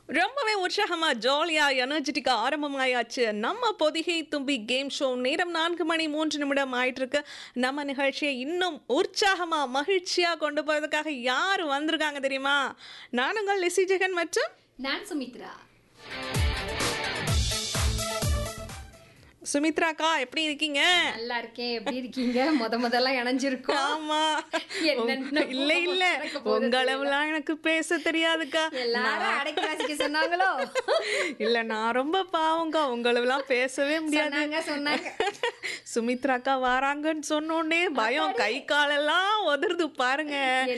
ரொம்பவே உற்சாகமா ஜாலியா எனர்ஜெட்டிக்கா ஆரம்பமாயாச்சு நம்ம பொதிகை தும்பி கேம் ஷோ நேரம் நான்கு மணி மூன்று நிமிடம் ஆயிட்டு இருக்கு நம்ம நிகழ்ச்சியை இன்னும் உற்சாகமா மகிழ்ச்சியா கொண்டு போறதுக்காக யார் வந்திருக்காங்க தெரியுமா நான் உங்கள் லிசி ஜெகன் மற்றும் நான் சுமித்ரா சுமித்ராக்கா எப்படி இருக்கீங்க நல்லா இருக்கேன் எப்படி இருக்கீங்க முத முதல்ல இணைஞ்சிருக்கோம் ஆமா என்னென்ன இல்ல இல்ல நடக்க போகுது உங்களெல்லாம் எனக்கு பேச தெரியாதுக்கா எல்லாரும் அடக்கி வாசிக்க சொன்னாங்களோ இல்ல நான் ரொம்ப பாவங்க உங்களெல்லாம் பேசவே முடியாது சொன்னாங்க சொன்னாங்க சுமித்ராக்கா வராங்கன்னு சொன்னோடனே பயம் கை காலெல்லாம் உதறுது பாருங்க